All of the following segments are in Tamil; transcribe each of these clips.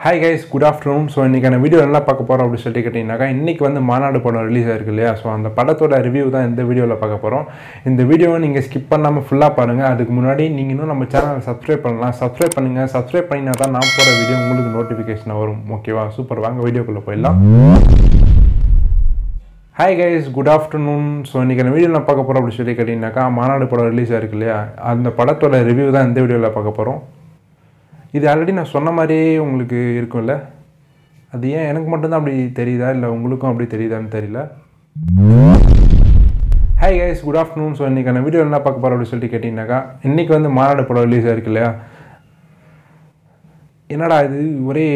hi guys good afternoon so இன்றைக்கான வீடியோ என்ன பார்க்க போகிறோம் அப்படின்னு சொல்லிட்டு கேட்டிங்கனாக்கா இன்றைக்கி வந்து மாநாடு படம் ரிலீஸ் ஆயிருக்கு இல்லையா ஸோ அந்த படத்தோட ரிவ்யூ தான் இந்த வீடியோவில் பார்க்க போகிறோம் இந்த வீடியோவை நீங்கள் ஸ்கிப் பண்ணாமல் ஃபுல்லாக பாருங்கள் அதுக்கு முன்னாடி நீங்கள் இன்னும் நம்ம சேனலை சப்ஸ்கிரைப் பண்ணலாம் சப்ஸ்கிரைப் பண்ணுங்கள் சப்ஸ்கிரைப் பண்ணினா தான் நான் போகிற வீடியோ உங்களுக்கு நோட்டிஃபிகேஷன் வரும் ஓகேவா சூப்பர் வாங்க வீடியோக்குள்ளே போயிடலாம் hi guys good afternoon so இன்றைக்கி வீடியோ நான் பார்க்க போகிறோம் அப்படின்னு சொல்லி கேட்டிங்கனாக்கா மாநாடு படம் ரிலீஸ் ஆயிருக்கு இல்லையா அந்த படத்தோட ரிவ்யூ தான் இந்த வீடியோவில் பார்க்க போகிறோம் இது ஆல்ரெடி நான் சொன்ன மாதிரியே உங்களுக்கு இருக்கும்ல அது ஏன் எனக்கு மட்டும்தான் அப்படி தெரியுதா இல்லை உங்களுக்கும் அப்படி தெரியுதான்னு தெரியல hi guys good afternoon so இன்றைக்கான வீடியோ என்ன பார்க்க போகிறோம் அப்படின்னு சொல்லிட்டு கேட்டிங்கனாக்கா இன்றைக்கி வந்து மாநாடு படம் ரிலீஸ் ஆயிருக்கு இல்லையா என்னடா இது ஒரே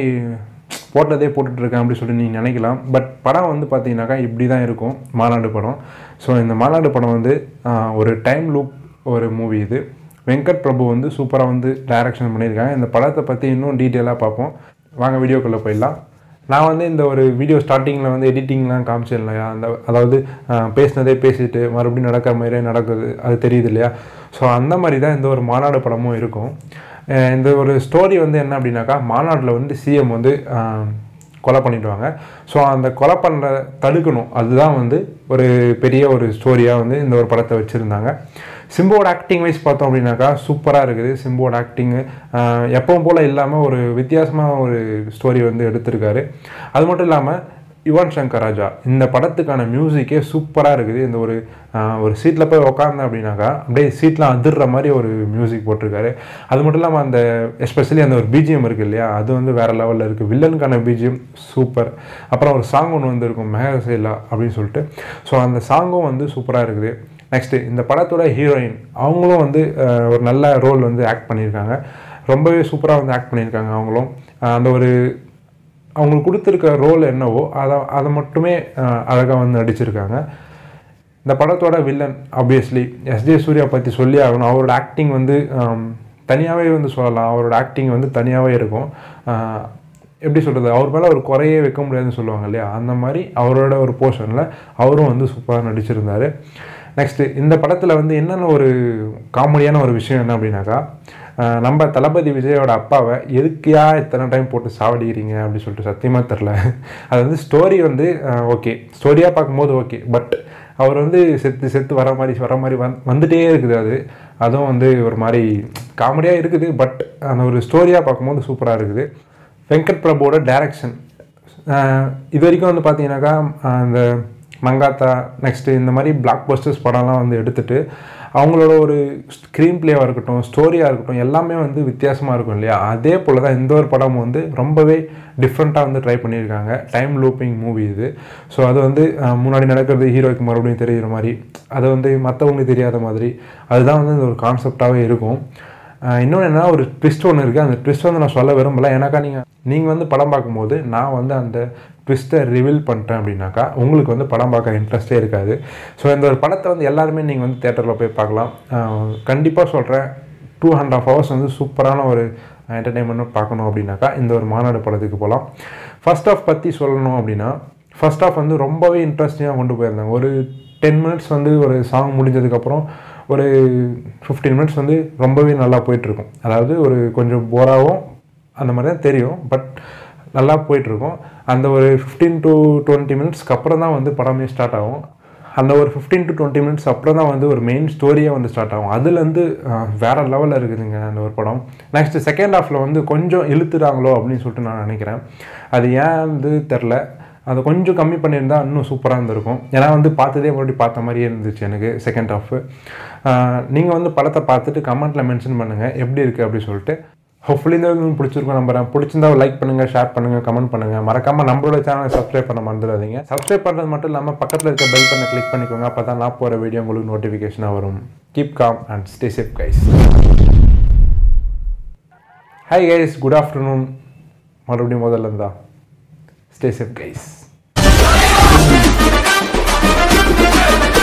போட்டதே போட்டுட்ருக்கேன் அப்படின்னு சொல்லிட்டு நீங்கள் நினைக்கலாம் பட் படம் வந்து பார்த்தீங்கன்னாக்கா இப்படி தான் இருக்கும் மாநாடு படம் ஸோ இந்த மாநாடு படம் வந்து ஆஹ், ஒரு டைம் லூப் ஒரு மூவி இது வெங்கட் பிரபு வந்து சூப்பராக வந்து டைரக்ஷன் பண்ணியிருக்காங்க இந்த படத்தை பற்றி இன்னும் டீட்டெயிலாக பார்ப்போம் வாங்க வீடியோக்குள்ளே போயிடலாம் நான் வந்து இந்த ஒரு வீடியோ ஸ்டார்டிங்கில் வந்து எடிட்டிங்லாம் காமிச்சேன் இல்லையா அந்த அதாவது ஆஹ், பேசினதே பேசிட்டு மறுபடியும் நடக்கிற மாதிரியே நடக்குது அது தெரியுது இல்லையா ஸோ அந்த மாதிரி தான் இந்த ஒரு மாநாடு படமும் இருக்கும் அஹ் இந்த ஒரு ஸ்டோரி வந்து என்ன அப்படின்னாக்கா மாநாட்டில் வந்து சிஎம் வந்து ஆஹ், கொலை பண்ணிடுவாங்க ஸோ அந்த கொலை பண்ணுற தடுக்கணும் அதுதான் வந்து ஒரு பெரிய ஒரு ஸ்டோரியாக வந்து இந்த ஒரு படத்தை வச்சுருந்தாங்க சிம்போட ஆக்டிங் வைஸ் பார்த்தோம் அப்படின்னாக்கா சூப்பராக இருக்குது சிம்போட ஆக்டிங்கு எப்பவும் போல் இல்லாமல் ஒரு வித்தியாசமாக ஒரு ஸ்டோரி வந்து எடுத்திருக்காரு அது மட்டும் இல்லாமல் யுவன் சங்கர் ராஜா இந்த படத்துக்கான மியூசிக்கே சூப்பராக இருக்குது இந்த ஒரு ஆஹ், ஒரு சீட்டில் போய் உக்காந்தேன் அப்படின்னாக்கா அப்படியே சீட்லாம் அதிர்ற மாதிரி ஒரு மியூசிக் போட்டிருக்காரு அது மட்டும் இல்லாமல் அந்த எஸ்பெஷலி அந்த ஒரு பிஜிஎம் இருக்குது இல்லையா அது வந்து வேறு லெவலில் இருக்குது வில்லனுக்கான பிஜிஎம் சூப்பர் அப்புறம் ஒரு சாங் ஒன்று வந்திருக்கும் மெஹசைலா அப்படின்னு சொல்லிட்டு ஸோ அந்த சாங்கும் வந்து சூப்பராக இருக்குது நெக்ஸ்ட்டு இந்த படத்தோட ஹீரோயின் அவங்களும் வந்து ஆஹ், ஒரு நல்ல ரோல் வந்து ஆக்ட் பண்ணியிருக்காங்க ரொம்பவே சூப்பராக வந்து ஆக்ட் பண்ணியிருக்காங்க அவங்களும் ஆஹ், அந்த ஒரு அவங்களுக்கு கொடுத்துருக்க ரோல் என்னவோ அதை அதை மட்டுமே அழகாக வந்து நடிச்சிருக்காங்க இந்த படத்தோட வில்லன் ஆப்வியஸ்லி எஸ்ஜே சூர்யா பற்றி சொல்லி ஆகணும் அவரோட ஆக்டிங் வந்து தனியாகவே வந்து சொல்லலாம் அவரோட ஆக்டிங் வந்து தனியாகவே இருக்கும் ஆஹ், எப்படி சொல்கிறது அவர் மேலே ஒரு குறையே வைக்க முடியாதுன்னு சொல்லுவாங்க இல்லையா அந்த மாதிரி அவரோட ஒரு போர்ஷனில் அவரும் வந்து சூப்பராக நடிச்சிருந்தார் நெக்ஸ்ட்டு இந்த படத்தில் வந்து என்னென்ன ஒரு காமெடியான ஒரு விஷயம் என்ன அப்படின்னாக்கா ஆஹ் நம்ம தளபதி விஜயோட அப்பாவை எதுக்கியா இத்தனை டைம் போட்டு சாவடிக்கிறீங்க அப்படின்னு சொல்லிட்டு சத்தியமாக தெரில அது வந்து ஸ்டோரி வந்து ஓகே ஸ்டோரியாக பார்க்கும்போது ஓகே பட் அவர் வந்து செத்து செத்து வர மாதிரி வர மாதிரி வந் வந்துட்டே இருக்குது அது அதுவும் வந்து ஒரு மாதிரி காமெடியாக இருக்குது பட் அந்த ஒரு ஸ்டோரியாக பார்க்கும்போது சூப்பராக இருக்குது வெங்கட் பிரபுவோட டைரக்ஷன் இது வரைக்கும் வந்து பார்த்தீங்கன்னாக்கா ஆஹ் இந்த மங்காத்தா நெக்ஸ்ட்டு இந்த மாதிரி பிளாக் பஸ்டர்ஸ் படம்லாம் வந்து எடுத்துட்டு அவங்களோட ஒரு ஸ்க்ரீன் பிளேவாக இருக்கட்டும் ஸ்டோரியாக இருக்கட்டும் எல்லாமே வந்து வித்தியாசமாக இருக்கும் இல்லையா அதே போல் தான் இந்த ஒரு படம் வந்து ரொம்பவே டிஃப்ரெண்ட்டாக வந்து ட்ரை பண்ணியிருக்காங்க டைம் லூப்பிங் மூவி இது ஸோ அது வந்து ஆஹ் முன்னாடி நடக்கிறது ஹீரோய்க்கு மறுபடியும் தெரிகிற மாதிரி அது வந்து மற்றவங்களுக்கு தெரியாத மாதிரி அதுதான் வந்து இந்த ஒரு கான்செப்டாகவே இருக்கும் ஆஹ் இன்னொன்று என்ன ஒரு ட்விஸ்ட் ஒன்று இருக்குது அந்த ட்விஸ்ட் வந்து நான் சொல்ல விரும்பல ஏன்னாக்கா நீங்கள் நீங்கள் வந்து படம் பார்க்கும்போது நான் வந்து அந்த ட்விஸ்ட்டை ரிவீல் பண்ணிட்டேன் அப்படின்னாக்கா உங்களுக்கு வந்து படம் பார்க்க இன்ட்ரெஸ்டே இருக்காது ஸோ இந்த ஒரு படத்தை வந்து எல்லாருமே நீங்கள் வந்து தேட்டரில் போய் பார்க்கலாம் கண்டிப்பாக சொல்கிறேன் டூ அண்ட் ஆஃப் ஹவர்ஸ் வந்து சூப்பரான ஒரு என்டர்டெயின்மெண்ட் பார்க்கணும் அப்படின்னாக்கா இந்த ஒரு மாநாடு படத்துக்கு போகலாம் ஃபர்ஸ்ட் ஆஃப் பற்றி சொல்லணும் அப்படின்னா ஃபர்ஸ்ட் ஆஃப் வந்து ரொம்பவே இன்ட்ரெஸ்டிங்காக கொண்டு போயிருந்தாங்க ஒரு டென் மினிட்ஸ் வந்து ஒரு சாங் முடிஞ்சதுக்கப்புறம் ஒரு ஃபிஃப்டீன் மினிட்ஸ் வந்து ரொம்பவே நல்லா போயிட்டுருக்கும் அதாவது ஒரு கொஞ்சம் போராகவும் அந்த மாதிரி தான் தெரியும் பட் நல்லா போயிட்டுருக்கும் அந்த ஒரு ஃபிஃப்டீன் டு டுவெண்ட்டி மினிட்ஸ்க்கு அப்புறம் தான் வந்து படமே ஸ்டார்ட் ஆகும் அந்த ஒரு ஃபிஃப்டீன் டு டுவெண்ட்டி மினிட்ஸ் அப்புறம் தான் வந்து ஒரு மெயின் ஸ்டோரியே வந்து ஸ்டார்ட் ஆகும் அதுலேருந்து வேறு லெவலில் இருக்குதுங்க அந்த ஒரு படம் நெக்ஸ்ட் செகண்ட் ஹாஃபில் வந்து கொஞ்சம் இழுத்துறாங்களோ அப்படின்னு சொல்லிட்டு நான் நினைக்கிறேன் அது ஏன் வந்து தெரில அதை கொஞ்சம் கம்மி பண்ணியிருந்தா இன்னும் சூப்பராக இருந்திருக்கும் ஏன்னா வந்து பார்த்ததே மறுபடியும் பார்த்த மாதிரியே இருந்துச்சு எனக்கு செகண்ட் ஹாஃப் நீங்கள் வந்து படத்தை பார்த்துட்டு கமெண்ட்டில் மென்ஷன் பண்ணுங்கள் எப்படி இருக்குது அப்படி சொல்லிட்டு ஹோப்ஃபுல்லி இந்த video உங்களுக்கு பிடிச்சிருக்கும் நம்புறேன் பிடிச்சிருந்தா லைக் பண்ணுங்கள் ஷேர் பண்ணுங்கள் கமெண்ட் பண்ணுங்கள் மறக்காமல் நம்மளோட சேனலை சப்ஸ்கிரைப் பண்ண மறந்துடாதீங்க சப்ஸ்கிரைப் பண்ணுறது மட்டும் இல்லாமல் பக்கத்தில் இருக்க பெல் பண்ண கிளிக் பண்ணிக்கோங்க அப்போ தான் நான் போகிற வீடியோ உங்களுக்கு நோட்டிஃபிகேஷனாக வரும் keep calm and stay safe guys hi guys good afternoon மறுபடியும் முதல்ல இருந்தா ஸ்டே சேஃப் கைஸ்